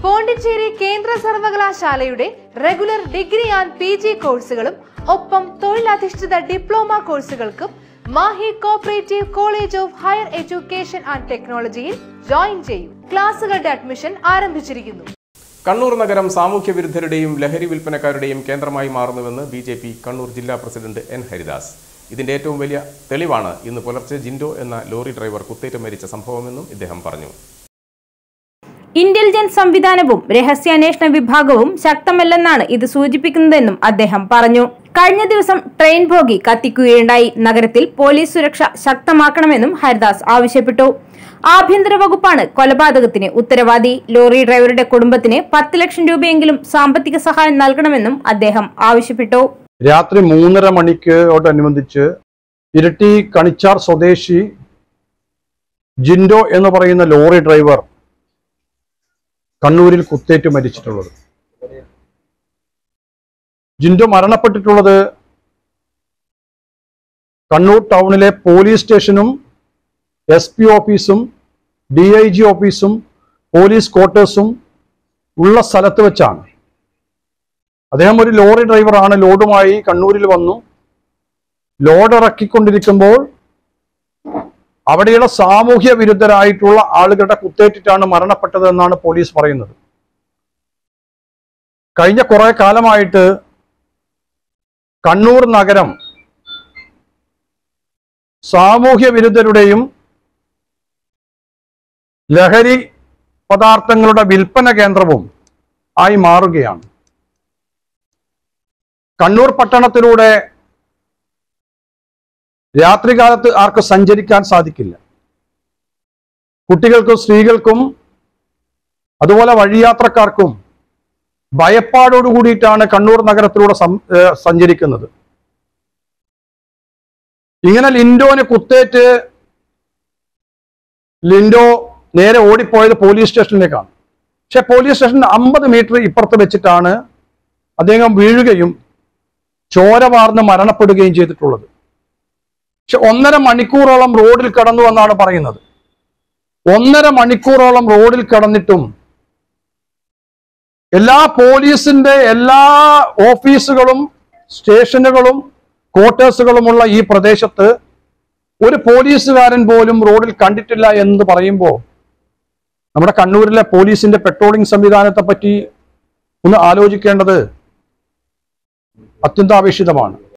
പോണ്ടിച്ചേരി കേന്ദ്ര സർവകലാശാലയുടെ regular degree and P G കോഴ്സുകളും ഒപ്പം തൊഴിലധിഷ്ഠിത ഡിപ്ലോമ കോഴ്സുകൾക്കും Mahe cooperative college of higher education and ടെക്നോളജിയിൽ ജോയിൻ ചെയ്യൂ ക്ലാസുകളുടെ അഡ്മിഷൻ ആരംഭിച്ചിരിക്കുന്നു കണ്ണൂർ നഗരം സാമൂഹ്യ വിരുദ്ധരുടെയും ലഹരി വിൽപ്പനക്കാരുടെയും കേന്ദ്രമായി മാറുന്നുവെന്ന് ബി ജെ പി കണ്ണൂർ ജില്ലാ പ്രസിഡന്റ് എൻ ഹരിദാസ് ഇതിന്റെ ഏറ്റവും വലിയ തെളിവാണ് ഇന്ന് പുലർച്ചെ ജിൻഡോ എന്ന ലോറി ഡ്രൈവർ കുത്തേറ്റ് മരിച്ച സംഭവമെന്നും ഇദ്ദേഹം പറഞ്ഞു ഇന്റലിജൻസ് സംവിധാനവും രഹസ്യാന്വേഷണ വിഭാഗവും ശക്തമല്ലെന്നാണ് ഇത് സൂചിപ്പിക്കുന്നതെന്നും അദ്ദേഹം പറഞ്ഞു കഴിഞ്ഞ ദിവസം ട്രെയിൻ ബോഗി കത്തിക്കുകയുണ്ടായി നഗരത്തിൽ പോലീസ് സുരക്ഷ ശക്തമാക്കണമെന്നും ഹരിദാസ് ആവശ്യപ്പെട്ടു ആഭ്യന്തര വകുപ്പാണ് കൊലപാതകത്തിന് ഉത്തരവാദി ലോറി ഡ്രൈവറുടെ കുടുംബത്തിന് പത്ത് ലക്ഷം രൂപയെങ്കിലും സാമ്പത്തിക സഹായം നൽകണമെന്നും അദ്ദേഹം ആവശ്യപ്പെട്ടു രാത്രി മൂന്നര മണിക്കോടനുബന്ധിച്ച് ഇരട്ടി കണിച്ചാർ സ്വദേശി ജിൻഡോ എന്ന് പറയുന്ന ലോറി ഡ്രൈവർ കണ്ണൂരിൽ കുത്തേറ്റ് മരിച്ചിട്ടുള്ളത് ജിൻഡോ മരണപ്പെട്ടിട്ടുള്ളത് കണ്ണൂർ ടൗണിലെ പോലീസ് സ്റ്റേഷനും എസ് പി ഓഫീസും ഡി ഐ ജി ഓഫീസും പോലീസ് ക്വാർട്ടേഴ്സും ഉള്ള സ്ഥലത്ത് വെച്ചാണ് അദ്ദേഹം ഒരു ലോറി ഡ്രൈവറാണ് ലോഡുമായി കണ്ണൂരിൽ വന്നു ലോഡ് ഇറക്കിക്കൊണ്ടിരിക്കുമ്പോൾ അവിടെയുള്ള സാമൂഹ്യ വിരുദ്ധരായിട്ടുള്ള ആളുകളുടെ കുത്തേറ്റിട്ടാണ് മരണപ്പെട്ടത് എന്നാണ് പോലീസ് പറയുന്നത് കഴിഞ്ഞ കുറെ കാലമായിട്ട് കണ്ണൂർ നഗരം സാമൂഹ്യ വിരുദ്ധരുടെയും ലഹരി പദാർത്ഥങ്ങളുടെ വിൽപ്പന കേന്ദ്രവും ആയി മാറുകയാണ് കണ്ണൂർ പട്ടണത്തിലൂടെ രാത്രികാലത്ത് ആർക്ക് സഞ്ചരിക്കാൻ സാധിക്കില്ല കുട്ടികൾക്കും സ്ത്രീകൾക്കും അതുപോലെ വഴിയാത്രക്കാർക്കും ഭയപ്പാടോട് കൂടിയിട്ടാണ് കണ്ണൂർ നഗരത്തിലൂടെ സം- ഏർ സഞ്ചരിക്കുന്നത് ഇങ്ങനെ ലിൻഡോന് കുത്തേറ്റ് ലിൻഡോ നേരെ ഓടിപ്പോയത് പോലീസ് സ്റ്റേഷനിലേക്കാണ് പക്ഷെ പോലീസ് സ്റ്റേഷൻ അമ്പത് മീറ്റർ ഇപ്പുറത്ത് വെച്ചിട്ടാണ് അദ്ദേഹം വീഴുകയും ചോര വാർന്ന് മരണപ്പെടുകയും ചെയ്തിട്ടുള്ളത് പക്ഷെ ഒന്നര മണിക്കൂറോളം റോഡിൽ കടന്നു എന്നാണ് പറയുന്നത് ഒന്നര മണിക്കൂറോളം റോഡിൽ കടന്നിട്ടും എല്ലാ പോലീസിന്റെ എല്ലാ ഓഫീസുകളും സ്റ്റേഷനുകളും ക്വാർട്ടേഴ്സുകളുമുള്ള ഈ പ്രദേശത്ത് ഒരു പോലീസുകാരൻ പോലും റോഡിൽ കണ്ടിട്ടില്ല എന്ന് പറയുമ്പോൾ നമ്മുടെ കണ്ണൂരിലെ പോലീസിന്റെ പെട്രോളിംഗ് സംവിധാനത്തെ പറ്റി ഒന്ന് ആലോചിക്കേണ്ടത് അത്യന്താപേക്ഷിതമാണ്